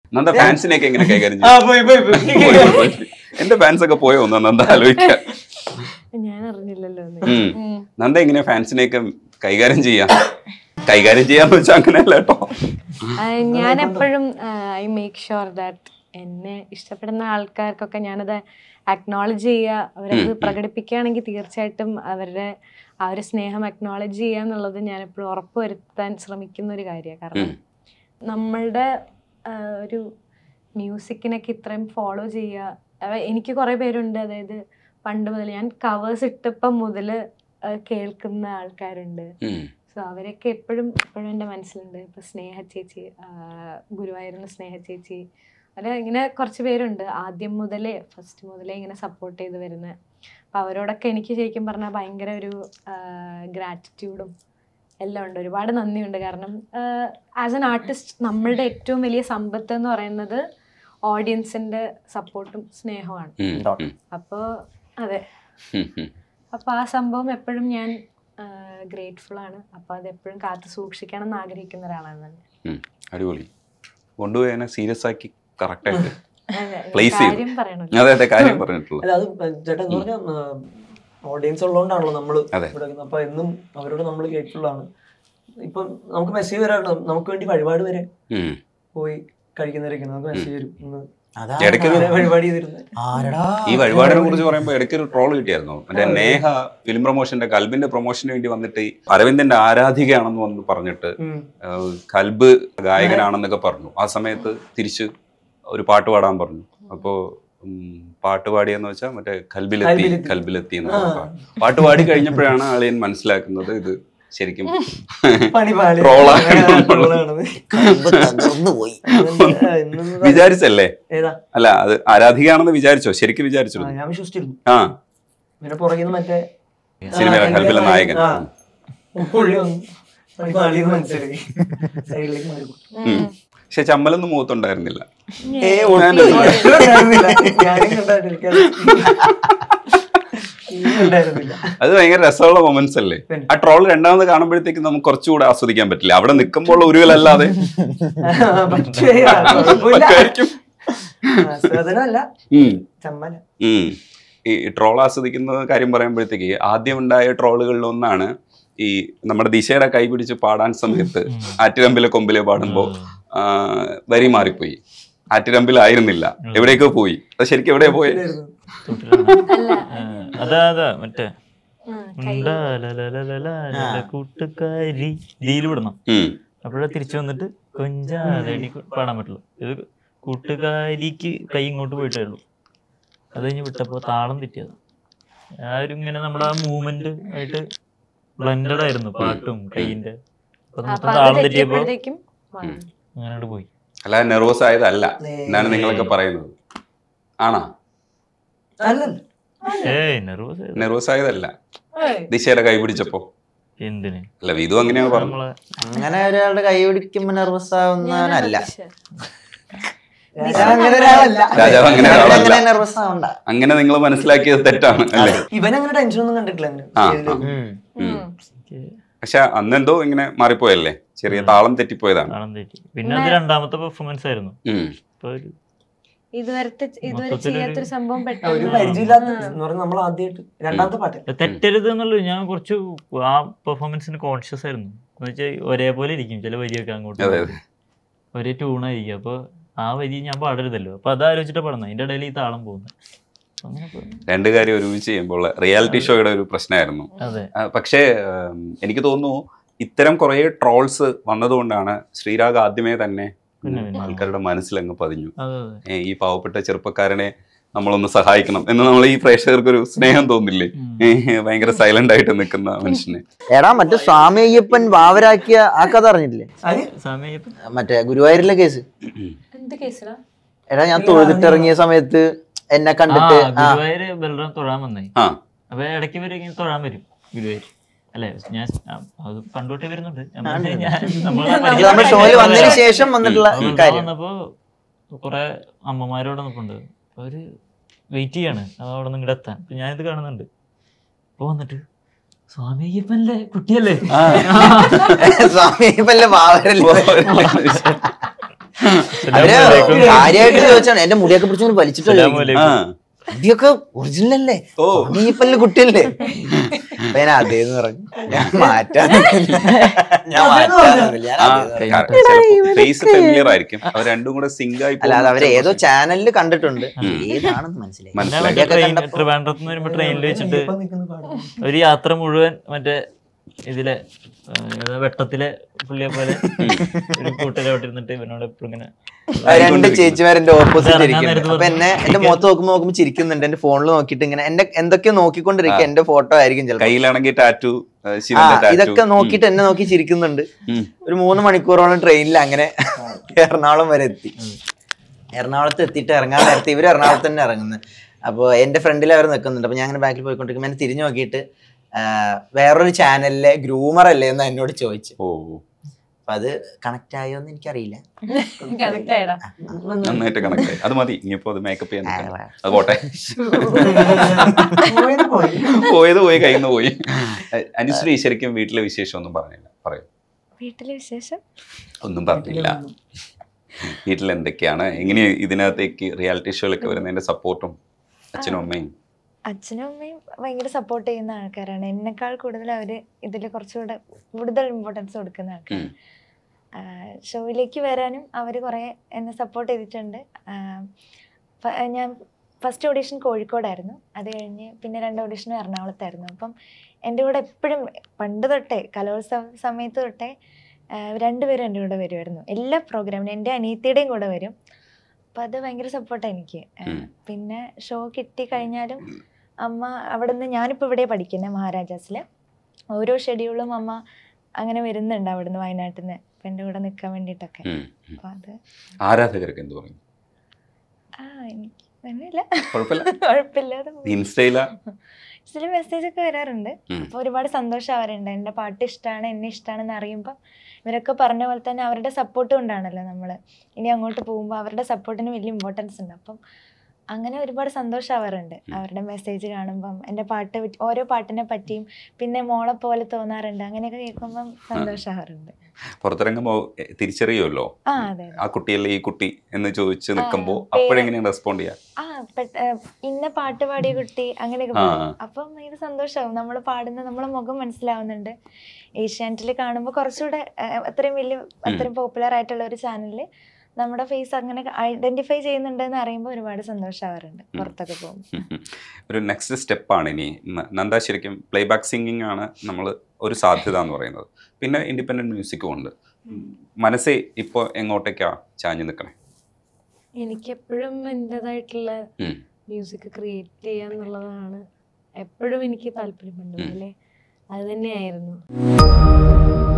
നന്ദ ഫാൻസിനെയൊക്കെ എങ്ങനെ കൈകാര്യം ആ ചെയ്യും പോയി പോയി പോയി പോയി, പോയി, പോയി. എന്റെ ഫാൻസ് ഒക്കെ പോയോ ഒന്ന് നന്ദ ആലോചിക്കാം ഞാൻ അറിഞ്ഞില്ലല്ലോ എന്ന്. ഉം. ഉം. നന്ദ എങ്ങനെ ഫാൻസിനെയൊക്കെ കൈകാര്യം ചെയ്യാം കൈകാര്യം ചെയ്യാന്ന് വെച്ചാൽ അങ്ങനെയല്ല കേട്ടോ ആ, ഞാൻ എപ്പോഴും ഐ മേക്ക് ഷുവർ ദാറ്റ് എന്നെ ഇഷ്ടപ്പെടുന്ന ആൾക്കാർക്കൊക്കെ ഞാനത് അക്നോളജ് ചെയ്യുക അവരത് പ്രകടിപ്പിക്കുകയാണെങ്കിൽ തീർച്ചയായിട്ടും അവരുടെ ആ ഒരു സ്നേഹം അക്നോളജ് ചെയ്യുക എന്നുള്ളത് ഞാൻ എപ്പോഴും ഉറപ്പുവരുത്താൻ ശ്രമിക്കുന്ന ഒരു കാര്യമാണ് കാരണം ഉം. നമ്മളുടെ ആ, ഒരു മ്യൂസിക്കിനൊക്കെ ഇത്രയും ഫോളോ ചെയ്യുക അവ- എനിക്ക് കുറേ പേരുണ്ട് അതായത് പണ്ട് മുതൽ ഞാൻ കവേഴ്സ് ഇട്ടപ്പം മുതൽ കേൾക്കുന്ന ആൾക്കാരുണ്ട് ഉം. സോ അവരൊക്കെ എപ്പോഴും എപ്പോഴും എൻ്റെ മനസ്സിലുണ്ട് ഇപ്പം സ്നേഹ ചേച്ചി ആ, ഗുരുവായൂരിന് സ്നേഹ ചേച്ചി അങ്ങനെ ഇങ്ങനെ കുറച്ച് പേരുണ്ട് ആദ്യം മുതലേ ഫസ്റ്റ് മുതലേ ഇങ്ങനെ സപ്പോർട്ട് ചെയ്ത് വരുന്നത് അപ്പം അവരോടൊക്കെ എനിക്ക് ശരിക്കും പറഞ്ഞാൽ ഭയങ്കര ഒരു ഗ്രാറ്റിറ്റ്യൂഡും എല്ലാം ഉണ്ട് ഒരുപാട് നന്ദിയുണ്ട് കാരണം ആസ് എൻ ആർട്ടിസ്റ്റ് നമ്മളുടെ ഏറ്റവും വലിയ സമ്പത്ത് എന്ന് പറയുന്നത് ഓഡിയൻസിൻ്റെ സപ്പോർട്ടും സ്നേഹമാണ് ഉം. ഉം. അപ്പോൾ അതെ ഉം. ഉം. അപ്പോൾ ആ സംഭവം എപ്പോഴും ഞാൻ ഗ്രേറ്റ്ഫുൾ ആണ് അപ്പോൾ അത് എപ്പോഴും കാത്തു സൂക്ഷിക്കണം എന്ന് ആഗ്രഹിക്കുന്ന ഒരാളാണ് ഞാൻ ഉം. അടിപൊളി കൊണ്ടുപോയി അതിനെ സീരിയസ് ആക്കി കറക്റ്റ് ആയിട്ട് അതെ, Place ചെയ്തു. കാര്യം പറയണല്ലോ അതെ അതെ കാര്യം പറഞ്ഞിട്ടുള്ളത് അല്ല അത് ചേട്ടാ എന്ന് പറഞ്ഞാൽ ഓഡിയൻസ് ഉള്ളതുകൊണ്ടാണല്ലോ നമ്മൾ അതെ. ഇവിടെ നിൽക്കുന്നത്. അപ്പൊ എന്നും അവരോട് നമ്മൾ ഗ്രേറ്റ്ഫുൾ ആണ് ഇപ്പം നമുക്ക് മെസ്സേജ് വരാറുണ്ട് നമുക്ക് വേണ്ടി വഴിപാട് വരെ ഉം. പോയി കഴിക്കുന്നവരൊക്കെ നമുക്ക് മെസ്സേജ് വരും ഇന്ന് ഇടയ്ക്കൊരു ഇങ്ങനെ വഴിപാട് ചെയ്തിരുന്നത് ആരടാ ഈ വഴിപാടിനെ കുറിച്ച് പറയുമ്പോൾ ഇടയ്ക്ക് ഒരു ട്രോൾ കിട്ടിയായിരുന്നു മറ്റേ നേഹ ഫിലിം പ്രൊമോഷന്റെ കൽബിന്റെ പ്രൊമോഷന് വേണ്ടി വന്നിട്ട് ഈ അരവിന്ദന്റെ ആരാധികയാണെന്ന് വന്ന് പറഞ്ഞിട്ട് ഉം. ആഹ് കൽബ് ഗായകനാണെന്നൊക്കെ പറഞ്ഞു ആ സമയത്ത് തിരിച്ച് ഒരു പാട്ട് പാടാൻ പറഞ്ഞു അപ്പോ ഉം, പാട്ട് പാടിയെന്ന് വെച്ചാൽ മറ്റേ കൽബിലെത്തി കൽബിലെത്തി. കൽബിലെത്തി എന്ന് ആ. പാട്ട് പാടി കഴിഞ്ഞപ്പോഴാണ് ആളിയൻ മനസ്സിലാക്കുന്നത് ഇത് ശരിക്കും പണി പാളി ട്രോളാണ്. ട്രോളാണെന്ന്. തകർന്നു പോയി ഇന്നെന്താ- ഇന്നെന്താ- വിചാരിച്ചല്ലേ ഏതാ അല്ല അത് ആരാധികയാണെന്ന് വിചാരിച്ചോ ശരിക്കും വിചാരിച്ചോ ആ, ഞാൻ വിശ്വസിച്ചിരുന്നു ആ പിന്നെ പുറകിന്ന് മറ്റേ സിനിമയിലെ ആ, കൽബിലെ നായകൻ ആ. പുള്ളി വന്നു പണി പാളിയെന്ന് മനസ്സിലായി സൈഡിലേക്ക് മാറി ഉം. പക്ഷെ ചമ്മലൊന്നും മുഖത്തുണ്ടായിരുന്നില്ല ഏ ഉണ്ടായിരുന്നില്ല. ഞാനും കണ്ടായിട്ടില്ല ഉണ്ടായിരുന്നില്ല അത് ഭയങ്കര രസമുള്ള മൊമെന്റ്സ് അല്ലേ പിന്നെ. ആ ട്രോൾ രണ്ടാമത് കാണുമ്പോഴത്തേക്ക് നമുക്ക് കുറച്ചുകൂടെ ആസ്വദിക്കാൻ പറ്റില്ല അവിടെ നിൽക്കുമ്പോൾ ഒരുവലല്ലാതെ പക്ഷേ കുഴപ്പമില്ല പറ്റുമായിരിക്കും. ആസ്വാദനമല്ല ഉം. ചമ്മല ഉം. ഈ ട്രോൾ ആസ്വദിക്കുന്ന കാര്യം പറയുമ്പോഴത്തേക്ക് ആദ്യം ഉണ്ടായ ട്രോളുകളിൽ ഒന്നാണ് ഈ നമ്മുടെ ദിശയുടെ കൈ പിടിച്ച് പാടാൻ സമയത്ത് ആറ്റിരമ്പിലെ കൊമ്പിലെ പാടുമ്പോ ആ, വരി മാറിപ്പോയി ആറ്റിരമ്പിലായിരുന്നില്ല എവിടേക്കോ പോയി അത് ശരിക്കും എവിടെയാ പോയെ അല്ല അതാ അതാ മറ്റേ ഉം, കൈ ഉണ്ടാ കൂട്ടുകാരി ജയിൽ വിടണം ഉം. അപ്പോഴേ തിരിച്ചു വന്നിട്ട് കൊഞ്ചാതടി പാടാൻ പറ്റുള്ളൂ ഇത് കൂട്ടുകാരിക്ക് കൈ ഇങ്ങോട്ട് പോയിട്ടേ ഉള്ളൂ അത് കഴിഞ്ഞ് വിട്ടപ്പോ താളം തെറ്റിയത് ആ ഒരു ഇങ്ങനെ നമ്മുടെ ആ മൂവ്മെന്റ് ആയിട്ട് ബ്ലെൻഡഡ് ആയിരുന്നു പാട്ടും കൈയിന്റെ അപ്പൊ അപ്പൊ മൊത്തം അത് താളം തെറ്റിയപ്പോ തെറ്റിയപ്പോഴത്തേക്കും വന്നു. അങ്ങനെ പോയി അല്ലാതെ നെർവസ് ആയതല്ല എന്നാണ് നിങ്ങളൊക്കെ പറയുന്നത് ആണോ അല്ലല്ല ഏയ് നെർവസ് നെർവസ് ആയതല്ല ഏയ്. ദിശയുടെ കൈ പിടിച്ചപ്പോ എന്തിന് അല്ല വിധു അങ്ങനെയാണ് പറഞ്ഞു നമ്മളെ അങ്ങനെ ഒരാളുടെ കൈ പിടിക്കുമ്പോ നെർവസ് ആവുന്നവനല്ല പക്ഷേ, ഞാൻ അങ്ങനെ ഒരാളല്ല രാജാവ് അങ്ങനെ ഒരാളല്ല അങ്ങനെ നെർവസ് ആവണ്ട അങ്ങനെ നിങ്ങൾ മനസ്സിലാക്കിയത് തെറ്റാണ് അല്ലേ ഇവൻ അങ്ങനെ ടെൻഷൻ ഒന്നും കണ്ടിട്ടില്ല അങ്ങനെ ആ, ഇതില്. ആ. ഉം. ഉം. ഉം. പക്ഷെ അന്നെന്തോ ഇങ്ങനെ മാറിപ്പോയല്ലേ ചെറിയ താളം തെറ്റിപ്പോയതാണ് താളം തെറ്റി പിന്നെ അത് രണ്ടാമത്തെ പെർഫോമൻസ് ആയിരുന്നു ഉം. അപ്പൊ ഒരു ഇതുവരത്തെ ഇതുവരെ മൊത്തത്തിലൊരു- ചെയ്യാത്തൊരു സംഭവം ഒരു പെട്ടെന്ന് പരിചയമില്ലാത്ത എന്ന് പറഞ്ഞാൽ നമ്മൾ ആദ്യമായിട്ട് രണ്ടാമത്തെ പാട്ട് തെറ്റരുത് എന്നുള്ളത് ഞാൻ കുറച്ച് ആ പെർഫോമൻസിന് കോൺഷ്യസ് ആയിരുന്നു എന്ന് വെച്ചാൽ ഒരേപോലെ ഇരിക്കും ചില വരിയൊക്കെ അങ്ങോട്ട് അതെ, അതെ. ഒരേ ട്യൂണായിരിക്കും അപ്പൊ ആ വരി ഞാൻ പാടരുതല്ലോ അപ്പൊ അത് ആലോചിച്ചിട്ട് പാടുന്നത് അതിന്റെ ഇടയിൽ ഈ താളം പോകുന്നത് അങ്ങനെ പോയി. രണ്ട് കാര്യം ഒരുമിച്ച് ചെയ്യുമ്പോൾ റിയാലിറ്റി ഷോയുടെ ഒരു പ്രശ്നമായിരുന്നു അതെ ആ, പക്ഷേ ഉം, എനിക്ക് തോന്നുന്നു ഇത്തരം കുറേ ട്രോൾസ് വന്നതുകൊണ്ടാണ് ശ്രീരാഗ് ആദ്യമേ തന്നെ പിന്നെ പിന്നെ. ആൾക്കാരുടെ മനസ്സിലങ്ങ് പതിഞ്ഞു അതെ അതെ ഏ, ഈ പാവപ്പെട്ട ചെറുപ്പക്കാരനെ നമ്മളൊന്ന് സഹായിക്കണം എന്ന് നമ്മൾ ഈ പ്രേക്ഷകർക്കൊരു സ്നേഹം തോന്നില്ലേ ഏ, ഭയങ്കര സൈലന്റ് ആയിട്ട് നിൽക്കുന്ന മനുഷ്യനെ എടാ മറ്റേ സ്വാമി അയ്യപ്പൻ വാവരാക്കിയ ആ കഥ അറിഞ്ഞിട്ടില്ലേ അത് സമയത്ത് മറ്റേ ഗുരുവായൂരിലെ കേസ് എന്ത് കേസിലാ എടാ ഞാൻ തൊഴുതിട്ടിറങ്ങിയ സമയത്ത് എന്നെ ആ കണ്ടിട്ട് ആ ഗുരുവായൂര് ബലറാം തൊഴാൻ വന്നേ ആ അപ്പൊ ഇടയ്ക്ക് ഇവര് ഇങ്ങനെ തൊഴാൻ വരും ഗുരുവായൂർ അല്ലെ ഞാൻ ആ, അത് പണ്ടോട്ടേ വരുന്നുണ്ട് ഞാൻ പറഞ്ഞ ഞാൻ നമ്മളെ ഇത് നമ്മുടെ ഷോയിൽ വന്നതിന് ശേഷം വന്നിട്ടുള്ള അപ്പൊ ഇവിടെ കാര്യം വന്നപ്പോ കുറെ അമ്മമാരോട് നിൽപ്പുണ്ട് അപ്പൊ അവര് വെയിറ്റ് ചെയ്യാണ് അത് അവിടെ നിന്ന് ഇങ്ങോട്ട് എത്താൻ അപ്പൊ ഞാനിത് കാണുന്നുണ്ട് അപ്പൊ വന്നിട്ട് സ്വാമി അയ്യപ്പനല്ലേ കുട്ടിയല്ലേ സ്വാമി അയ്യപ്പന്റെ വാവരല്ലേ അവര് അസ്സലാമലൈക്കും. കാര്യമായിട്ട് ചോദിച്ചാണ് എന്റെ മുടിയൊക്കെ പിടിച്ചു വലിച്ചിട്ട് അസ്സലാമലൈക്കും. ആ മുടിയൊക്കെ ഒറിജിനൽ അല്ലേ ഓ അമീപ്പല്ല് കുട്ടിയല്ലേ അപ്പൊ ഞാൻ അതേന്ന് പറഞ്ഞു ഞാൻ മാറ്റാൻ നിന്നില്ല. ഞാൻ മാറ്റാൻ നിന്നില്ല. ഞാൻ ആ അതേന്ന് പറഞ്ഞു. ചിലപ്പോ ഫേസ് ഫെമിലിയർ ആയിരിക്കും അവർ രണ്ടും കൂടെ സിങ്ക് ആയി അല്ല അത് അവര് പോകുന്ന ഏതോ ചിലപ്പോ ചാനലിൽ കണ്ടിട്ടുണ്ട് ഏതാണെന്ന് മനസ്സിലായി ഞാൻ മനസ്സിലായി. മറ്റേ മുടിയൊക്കെ ട്രെയിൻ കണ്ടപ്പോ ട്രിവാൻഡ്രത്ത് നിന്ന് വരുമ്പോ ട്രെയിനിൽ വെച്ചിട്ട് ഇപ്പൊ നിൽക്കുന്ന പാടാണ് ഒരു യാത്ര മുഴുവൻ മറ്റേ ഇതിലെ ആ, ഏതാ വെട്ടത്തിലെ പുള്ളിയെ പോലെ ഒരു കൂട്ടരോട്ട് ഇരുന്നിട്ട് ഇവനോട് എപ്പോഴും ഇങ്ങനെ ആ രണ്ട് ചേച്ചിമാർ എന്റെ ഓപ്പോസിറ്റ് ഇറങ്ങാൻ ഇരിക്കുന്നു നേരത്ത് അപ്പൊ എന്നെ എന്റെ മുഖത്ത് നോക്കുമ്പോ നോക്കുമ്പോ ചിരിക്കുന്നുണ്ട് എന്റെ ഫോണിൽ നോക്കിയിട്ട് ഇങ്ങനെ എന്റെ എന്തൊക്കെയോ നോക്കിക്കൊണ്ടിരിക്കുക എന്റെ ഫോട്ടോ ആയിരിക്കും ചിലപ്പോ കയ്യിലാണെങ്കിൽ ടാറ്റു ആ ശിവന്റെ ടാറ്റു ഇതൊക്കെ നോക്കിയിട്ട് എന്നെ നോക്കി ചിരിക്കുന്നുണ്ട് ഒരു മൂന്ന് മണിക്കൂറോളം ട്രെയിനിൽ അങ്ങനെ എറണാകുളം വരെ എത്തി എറണാകുളത്ത് എത്തിയിട്ട് ഇറങ്ങാൻ നേരത്തെ ഇവര് എറണാകുളത്ത് തന്നെ ഇറങ്ങുന്നത് അപ്പോൾ എന്റെ ഫ്രണ്ടിൽ അവർ നിൽക്കുന്നുണ്ട് അപ്പൊ ഞാൻ അങ്ങനെ ബാക്കിൽ പോയിക്കൊണ്ടിരിക്കുമ്പോൾ എന്നെ തിരിഞ്ഞു നോക്കിയിട്ട് ആ, വേറൊരു ചാനലിലെ ഗ്രൂമർ അല്ലേ എന്ന് എന്നോട് ചോദിച്ചു ഓ അപ്പൊ അത് കണക്ട് ആയോ എന്ന് എനിക്കറിയില്ല കറക്റ്റ് ആയിടാ നന്നായിട്ട് കണക്ട് ആയി അത് മതി ഇനിയിപ്പോ അത് മേക്കപ്പ് ചെയ്യാൻ നിൽക്കണ്ട. അത് പോട്ടെ പോയത് പോയി പോയത് പോയി കയ്യിൽ നിന്ന് പോയി അനുശ്രീ ശരിക്കും വീട്ടിലെ വിശേഷം ഒന്നും പറഞ്ഞില്ല പറയൂ വീട്ടിലെ വിശേഷം ഒന്നും പറഞ്ഞില്ല വീട്ടിൽ എന്തൊക്കെയാണ് എങ്ങനെ ഇതിനകത്തേക്ക് റിയാലിറ്റി ഷോയിലൊക്കെ വരുന്നതിന്റെ സപ്പോർട്ടും അച്ഛനും അമ്മയും അച്ഛനും അമ്മയും ഭയങ്കര സപ്പോർട്ട് ചെയ്യുന്ന ആൾക്കാരാണ് എന്നെക്കാൾ കൂടുതൽ അവർ ഇതിൽ കുറച്ചുകൂടെ കൂടുതൽ ഇമ്പോർട്ടൻസ് കൊടുക്കുന്ന ആൾക്കാർ ഉം. ഷോയിലേക്ക് വരാനും അവർ കുറേ എന്നെ സപ്പോർട്ട് ചെയ്തിട്ടുണ്ട് ആ, ഫ- ഞാൻ ഫസ്റ്റ് ഓഡീഷൻ കോഴിക്കോടായിരുന്നു അത് കഴിഞ്ഞ് പിന്നെ രണ്ട് ഓഡീഷനും എറണാകുളത്തായിരുന്നു അപ്പം എൻ്റെ കൂടെ എപ്പോഴും പണ്ട് തൊട്ടേ കലോത്സവ സമയത്ത് തൊട്ടേ ആ, രണ്ടുപേരും എൻ്റെ കൂടെ വരുമായിരുന്നു എല്ലാ പ്രോഗ്രാമിനും എൻ്റെ അനിയത്തിയുടെയും കൂടെ വരും അപ്പം അത് ഭയങ്കര സപ്പോർട്ടാണ് എനിക്ക് ആ, ഉം. പിന്നെ ഷോ കിട്ടി കഴിഞ്ഞാലും അമ്മ അവിടെ നിന്ന് ഞാനിപ്പോൾ ഇവിടെ പഠിക്കുന്നത് മഹാരാജാസിൽ ഓരോ ഷെഡ്യൂളും അമ്മ അങ്ങനെ വരുന്നുണ്ട് അവിടുന്ന് വയനാട്ടിൽ നിന്ന് അപ്പം എൻ്റെ കൂടെ നിൽക്കാൻ വേണ്ടിയിട്ടൊക്കെ ഉം, ഉം. അപ്പം അത് ആരാധകർക്ക് എന്ത് പറയും ആ എനിക്ക് തന്നെയില്ല കുഴപ്പമില്ല കുഴപ്പമില്ലാതെ ഇൻസ്റ്റയില ചില മെസ്സേജ് ഒക്കെ വരാറുണ്ട് ഉം. അപ്പോൾ ഒരുപാട് സന്തോഷമാവാറുണ്ട് എൻ്റെ പാട്ട് ഇഷ്ടമാണ് എന്നെ ഇഷ്ടമാണെന്ന് അറിയുമ്പോൾ ഇവരൊക്കെ പറഞ്ഞ പോലെ തന്നെ അവരുടെ സപ്പോർട്ട് കൊണ്ടാണല്ലോ നമ്മൾ ഇനി അങ്ങോട്ട് പോകുമ്പോൾ അവരുടെ സപ്പോർട്ടിന് വലിയ ഇമ്പോർട്ടൻസ് ഉണ്ട് അപ്പം അങ്ങനെ ഒരുപാട് സന്തോഷമാവാറുണ്ട് അവരുടെ മെസ്സേജ് കാണുമ്പം എൻ്റെ പാട്ട് പറ്റി- ഓരോ പാട്ടിനെ പറ്റിയും പിന്നെ മോളെ പോലെ തോന്നാറുണ്ട് അങ്ങനെയൊക്കെ കേൾക്കുമ്പം സന്തോഷമാവാറുണ്ട് പുറത്തിറങ്ങുമ്പോ എ, തിരിച്ചറിയുമല്ലോ ആ അതെ അതെ ആ കുട്ടിയല്ലേ ഈ കുട്ടി എന്ന് ചോദിച്ച് നിൽക്കുമ്പോ ആ, പേര്. അപ്പോഴെങ്ങനെയാണ് റെസ്പോണ്ട് ചെയ്യാ ആ പെട്ട ഏ, ഇന്ന പാട്ട് പാടിയ കുട്ടി അങ്ങനെയൊക്കെ ആ. പറയും അപ്പം ഭയങ്കര സന്തോഷമാവും നമ്മൾ പാടുന്ന നമ്മളെ മുഖം മനസ്സിലാവുന്നുണ്ട് ഏഷ്യാനെറ്റിൽ കാണുമ്പോൾ കുറച്ചുകൂടെ ഏ, അത്രയും വലിയ അത്രയും പോപ്പുലർ ആയിട്ടുള്ള ഒരു ചാനലിൽ നമ്മുടെ ഫേസ് അങ്ങനെ ഐഡന്റിഫൈ ചെയ്യുന്നുണ്ടെന്ന് അറിയുമ്പോൾ ഒരുപാട് സന്തോഷമാവാറുണ്ട് പുറത്തൊക്കെ പോകുമ്പോൾ ഉം, ഉം. ഒരു നെക്സ്റ്റ് സ്റ്റെപ്പാണ് ഇനി ന- നന്ദ ശരിക്കും പ്ലേബാക്ക് സിംഗിങ് ആണ് നമ്മൾ ഒരു സാധ്യത എന്ന് പറയുന്നത് പിന്നെ ഇൻഡിപെൻഡന്റ് മ്യൂസിക്കും ഉണ്ട് മനസ്സേ ഇപ്പോൾ എങ്ങോട്ടേക്കാ ചാഞ്ഞു നിൽക്കണേ എനിക്കെപ്പോഴും എൻ്റെതായിട്ടുള്ള ഉം. മ്യൂസിക് ക്രിയേറ്റ് ചെയ്യുക എന്നുള്ളതാണ് എപ്പോഴും എനിക്ക് താല്പര്യമുണ്ട് ഉം. അല്ലേ അത് തന്നെയായിരുന്നു